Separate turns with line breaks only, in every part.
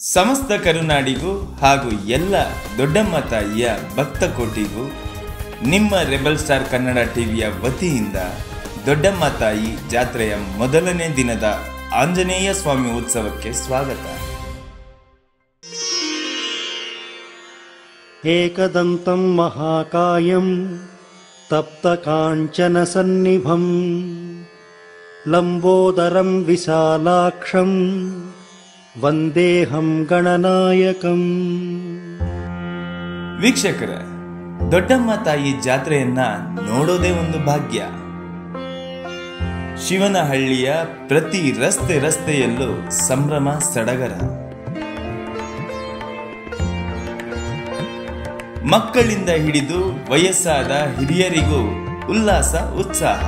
ಸಮಸ್ತ ಕರುನಾಡಿಗೂ ಹಾಗೂ ಎಲ್ಲ ದೊಡ್ಡಮ್ಮ ತಾಯಿಯ ಭಕ್ತ ಕೋಟಿಗೂ ನಿಮ್ಮ ರೆಬಲ್ ಸ್ಟಾರ್ ಕನ್ನಡ ಟಿವಿಯ ವತಿಯಿಂದ ದೊಡ್ಡಮ್ಮ ತಾಯಿ ಜಾತ್ರೆಯ ಮೊದಲನೇ ದಿನದ ಆಂಜನೇಯ ಸ್ವಾಮಿ ಉತ್ಸವಕ್ಕೆ ಸ್ವಾಗತ
एकदन्तं महाकायं तप्तकाञ्चनसन्निभं लम्बोदरं विशालाक्षं वन्देऽहं गणनायकम्
ವೀಕ್ಷಕರ ದೊಡ್ಡಮ್ಮ ತಾಯಿ ಜಾತ್ರೆಯನ್ನ ನೋಡೋದೇ ಒಂದು ಭಾಗ್ಯ ಶಿವನಹಳ್ಳಿಯ ಪ್ರತಿ ರಸ್ತೆ ರಸ್ತೆಯಲ್ಲೂ ಸಂಭ್ರಮ ಸಡಗರ ಮಕ್ಕಳಿಂದ ಹಿಡಿದು ವಯಸ್ಸಾದ ಹಿರಿಯರಿಗೂ ಉಲ್ಲಾಸ ಉತ್ಸಾಹ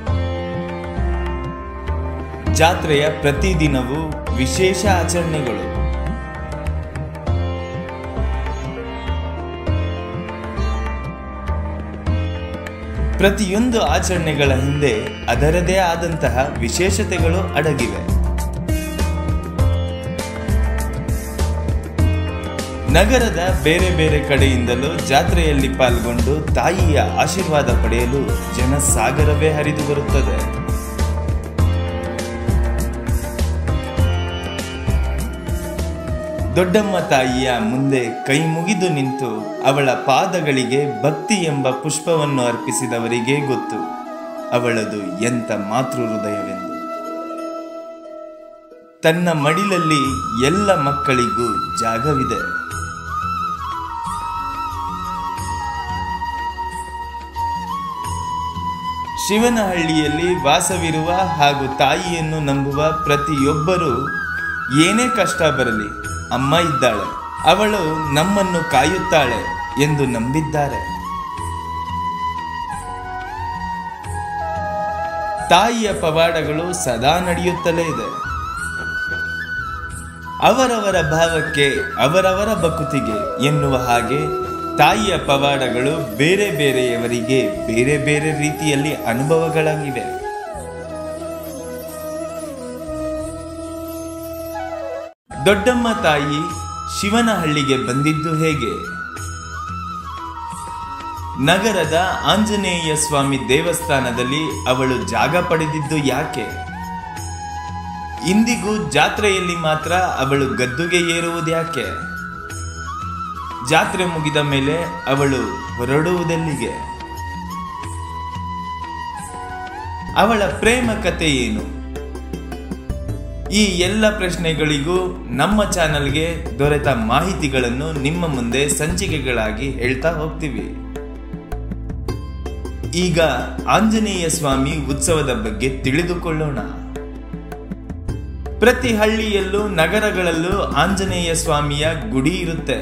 ಜಾತ್ರೆಯ ಪ್ರತಿದಿನವೂ ವಿಶೇಷ ಆಚರಣೆಗಳು ಪ್ರತಿಯೊಂದು ಆಚರಣೆಗಳ ಹಿಂದೆ ಅದರದೇ ಆದಂತಹ ವಿಶೇಷತೆಗಳು ಅಡಗಿವೆ ನಗರದ ಬೇರೆ ಬೇರೆ ಕಡೆಯಿಂದಲೂ ಜಾತ್ರೆಯಲ್ಲಿ ಪಾಲ್ಗೊಂಡು ತಾಯಿಯ ಆಶೀರ್ವಾದ ಪಡೆಯಲು ಜನಸಾಗರವೇ ಹರಿದು ಬರುತ್ತದೆ ದೊಡ್ಡಮ್ಮ ತಾಯಿಯ ಮುಂದೆ ಕೈ ಮುಗಿದು ನಿಂತು ಅವಳ ಪಾದಗಳಿಗೆ ಭಕ್ತಿ ಎಂಬ ಪುಷ್ಪವನ್ನು ಅರ್ಪಿಸಿದವರಿಗೇ ಗೊತ್ತು ಅವಳದು ಎಂಥ ಮಾತೃ ಹೃದಯವೆಂದು ತನ್ನ ಮಡಿಲಲ್ಲಿ ಎಲ್ಲ ಮಕ್ಕಳಿಗೂ ಜಾಗವಿದೆ ಶಿವನಹಳ್ಳಿಯಲ್ಲಿ ವಾಸವಿರುವ ಹಾಗೂ ತಾಯಿಯನ್ನು ನಂಬುವ ಪ್ರತಿಯೊಬ್ಬರೂ ಏನೇ ಕಷ್ಟ ಬರಲಿ ಅಮ್ಮ ಇದ್ದಾಳೆ ಅವಳು ನಮ್ಮನ್ನು ಕಾಯುತ್ತಾಳೆ ಎಂದು ನಂಬಿದ್ದಾರೆ ತಾಯಿಯ ಪವಾಡಗಳು ಸದಾ ನಡೆಯುತ್ತಲೇ ಇದೆ ಅವರವರ ಭಾವಕ್ಕೆ ಅವರವರ ಬಕುತಿಗೆ ಎನ್ನುವ ಹಾಗೆ ತಾಯಿಯ ಪವಾಡಗಳು ಬೇರೆ ಬೇರೆಯವರಿಗೆ ಬೇರೆ ಬೇರೆ ರೀತಿಯಲ್ಲಿ ಅನುಭವಗಳಾಗಿವೆ ದೊಡ್ಡಮ್ಮ ತಾಯಿ ಶಿವನಹಳ್ಳಿಗೆ ಬಂದಿದ್ದು ಹೇಗೆ ನಗರದ ಆಂಜನೇಯ ಸ್ವಾಮಿ ದೇವಸ್ಥಾನದಲ್ಲಿ ಅವಳು ಜಾಗ ಪಡೆದಿದ್ದು ಯಾಕೆ ಇಂದಿಗೂ ಜಾತ್ರೆಯಲ್ಲಿ ಮಾತ್ರ ಅವಳು ಗದ್ದುಗೆ ಏರುವುದ್ಯಾಕೆ ಜಾತ್ರೆ ಮುಗಿದ ಮೇಲೆ ಅವಳು ಹೊರಡುವುದೆಲ್ಲಿಗೆ ಅವಳ ಪ್ರೇಮ ಕತೆ ಏನು ಈ ಎಲ್ಲ ಪ್ರಶ್ನೆಗಳಿಗೂ ನಮ್ಮ ಚಾನಲ್ಗೆ ದೊರೆತ ಮಾಹಿತಿಗಳನ್ನು ನಿಮ್ಮ ಮುಂದೆ ಸಂಚಿಕೆಗಳಾಗಿ ಹೇಳ್ತಾ ಹೋಗ್ತೀವಿ ಈಗ ಆಂಜನೇಯ ಸ್ವಾಮಿ ಉತ್ಸವದ ಬಗ್ಗೆ ತಿಳಿದುಕೊಳ್ಳೋಣ ಪ್ರತಿ ಹಳ್ಳಿಯಲ್ಲೂ ನಗರಗಳಲ್ಲೂ ಆಂಜನೇಯ ಸ್ವಾಮಿಯ ಗುಡಿ ಇರುತ್ತೆ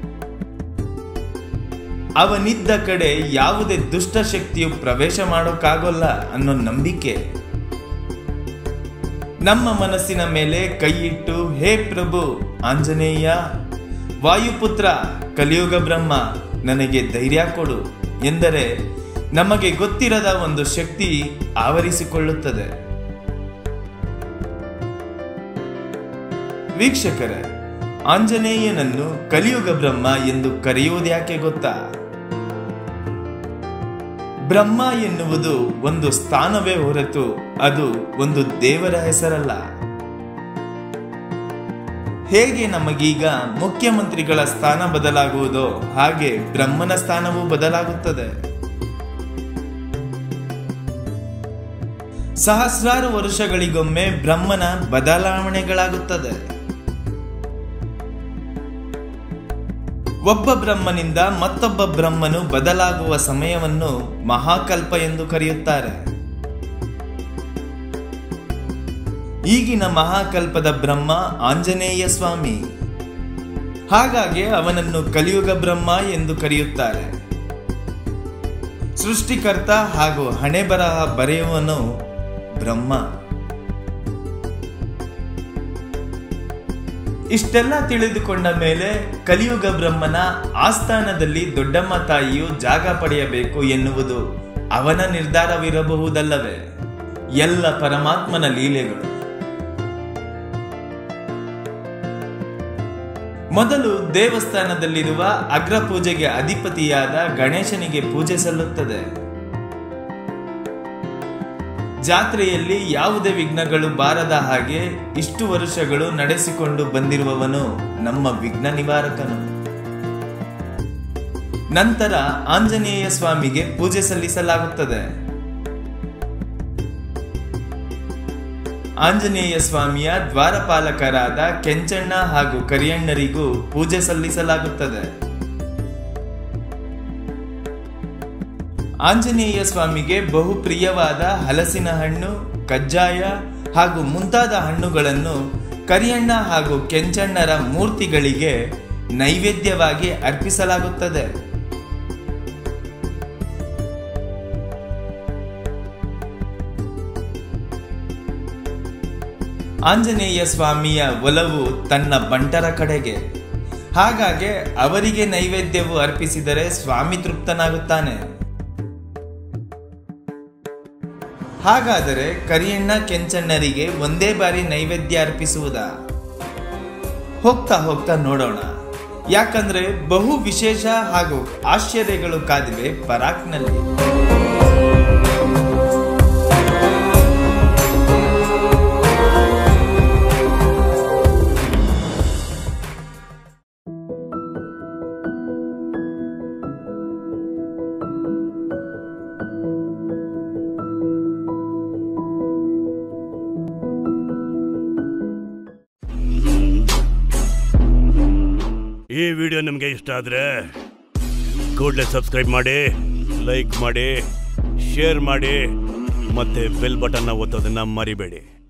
ಅವನಿದ್ದ ಕಡೆ ಯಾವುದೇ ದುಷ್ಟ ಶಕ್ತಿಯು ಪ್ರವೇಶ ಮಾಡೋಕ್ಕಾಗೋಲ್ಲ ಅನ್ನೋ ನಂಬಿಕೆ ನಮ್ಮ ಮನಸ್ಸಿನ ಮೇಲೆ ಕೈ ಇಟ್ಟು ಹೇ ಪ್ರಭು ಆಂಜನೇಯ ವಾಯುಪುತ್ರ ಕಲಿಯುಗ ಬ್ರಹ್ಮ ನನಗೆ ಧೈರ್ಯ ಕೊಡು ಎಂದರೆ ನಮಗೆ ಗೊತ್ತಿರದ ಒಂದು ಶಕ್ತಿ ಆವರಿಸಿಕೊಳ್ಳುತ್ತದೆ ವೀಕ್ಷಕರೇ ಆಂಜನೇಯನನ್ನು ಕಲಿಯುಗ ಬ್ರಹ್ಮ ಎಂದು ಕರೆಯುವುದ್ಯಾಕೆ ಗೊತ್ತಾ ಬ್ರಹ್ಮ ಎನ್ನುವುದು ಒಂದು ಸ್ಥಾನವೇ ಹೊರತು ಅದು ಒಂದು ದೇವರ ಹೆಸರಲ್ಲ ಹೇಗೆ ನಮಗೀಗ ಮುಖ್ಯಮಂತ್ರಿಗಳ ಸ್ಥಾನ ಬದಲಾಗುವುದೋ ಹಾಗೆ ಬ್ರಹ್ಮನ ಸ್ಥಾನವೂ ಬದಲಾಗುತ್ತದೆ ಸಹಸ್ರಾರು ವರ್ಷಗಳಿಗೊಮ್ಮೆ ಬ್ರಹ್ಮನ ಬದಲಾವಣೆಗಳಾಗುತ್ತದೆ ಒಬ್ಬ ಬ್ರಹ್ಮನಿಂದ ಮತ್ತೊಬ್ಬ ಬ್ರಹ್ಮನು ಬದಲಾಗುವ ಸಮಯವನ್ನು ಮಹಾಕಲ್ಪ ಎಂದು ಕರೆಯುತ್ತಾರೆ ಈಗಿನ ಮಹಾಕಲ್ಪದ ಬ್ರಹ್ಮ ಆಂಜನೇಯ ಸ್ವಾಮಿ ಹಾಗಾಗಿ ಅವನನ್ನು ಕಲಿಯುಗ ಬ್ರಹ್ಮ ಎಂದು ಕರೆಯುತ್ತಾರೆ ಸೃಷ್ಟಿಕರ್ತ ಹಾಗೂ ಹಣೆ ಬರಹ ಬರೆಯುವನು ಬ್ರಹ್ಮ ಇಷ್ಟೆಲ್ಲ ತಿಳಿದುಕೊಂಡ ಮೇಲೆ ಕಲಿಯುಗ ಬ್ರಹ್ಮನ ಆಸ್ಥಾನದಲ್ಲಿ ದೊಡ್ಡಮ್ಮ ತಾಯಿಯು ಜಾಗ ಪಡೆಯಬೇಕು ಎನ್ನುವುದು ಅವನ ನಿರ್ಧಾರವಿರಬಹುದಲ್ಲವೇ ಎಲ್ಲ ಪರಮಾತ್ಮನ ಲೀಲೆಗಳು ಮೊದಲು ದೇವಸ್ಥಾನದಲ್ಲಿರುವ ಅಗ್ರ ಪೂಜೆಗೆ ಅಧಿಪತಿಯಾದ ಗಣೇಶನಿಗೆ ಪೂಜೆ ಸಲ್ಲುತ್ತದೆ ಜಾತ್ರೆಯಲ್ಲಿ ಯಾವುದೇ ವಿಘ್ನಗಳು ಬಾರದ ಹಾಗೆ ಇಷ್ಟು ವರ್ಷಗಳು ನಡೆಸಿಕೊಂಡು ಬಂದಿರುವವನು ನಮ್ಮ ವಿಘ್ನ ನಿವಾರಕನು ನಂತರ ಆಂಜನೇಯ ಸ್ವಾಮಿಗೆ ಪೂಜೆ ಸಲ್ಲಿಸಲಾಗುತ್ತದೆ ಆಂಜನೇಯ ಸ್ವಾಮಿಯ ದ್ವಾರಪಾಲಕರಾದ ಕೆಂಚಣ್ಣ ಹಾಗೂ ಕರಿಯಣ್ಣರಿಗೂ ಪೂಜೆ ಸಲ್ಲಿಸಲಾಗುತ್ತದೆ ಆಂಜನೇಯ ಸ್ವಾಮಿಗೆ ಬಹು ಪ್ರಿಯವಾದ ಹಲಸಿನ ಹಣ್ಣು ಕಜ್ಜಾಯ ಹಾಗೂ ಮುಂತಾದ ಹಣ್ಣುಗಳನ್ನು ಕರಿಯಣ್ಣ ಹಾಗೂ ಕೆಂಚಣ್ಣರ ಮೂರ್ತಿಗಳಿಗೆ ನೈವೇದ್ಯವಾಗಿ ಅರ್ಪಿಸಲಾಗುತ್ತದೆ ಆಂಜನೇಯ ಸ್ವಾಮಿಯ ಒಲವು ತನ್ನ ಬಂಟರ ಕಡೆಗೆ ಹಾಗಾಗಿ ಅವರಿಗೆ ನೈವೇದ್ಯವು ಅರ್ಪಿಸಿದರೆ ಸ್ವಾಮಿ ತೃಪ್ತನಾಗುತ್ತಾನೆ ಹಾಗಾದರೆ ಕರಿಯಣ್ಣ ಕೆಂಚಣ್ಣರಿಗೆ ಒಂದೇ ಬಾರಿ ನೈವೇದ್ಯ ಅರ್ಪಿಸುವುದಾ ಹೋಗ್ತಾ ಹೋಗ್ತಾ ನೋಡೋಣ ಯಾಕಂದ್ರೆ ಬಹು ವಿಶೇಷ ಹಾಗೂ ಆಶ್ಚರ್ಯಗಳು ಕಾದಿವೆ ಪರಾಕ್ನಲ್ಲಿ
ಈ ವಿಡಿಯೋ ನಿಮಗೆ ಇಷ್ಟ ಆದರೆ ಕೂಡಲೇ ಸಬ್ಸ್ಕ್ರೈಬ್ ಮಾಡಿ ಲೈಕ್ ಮಾಡಿ ಶೇರ್ ಮಾಡಿ ಮತ್ತೆ ಬೆಲ್ ಬಟನ್ನ ಒತ್ತೋದನ್ನ ಮರಿಬೇಡಿ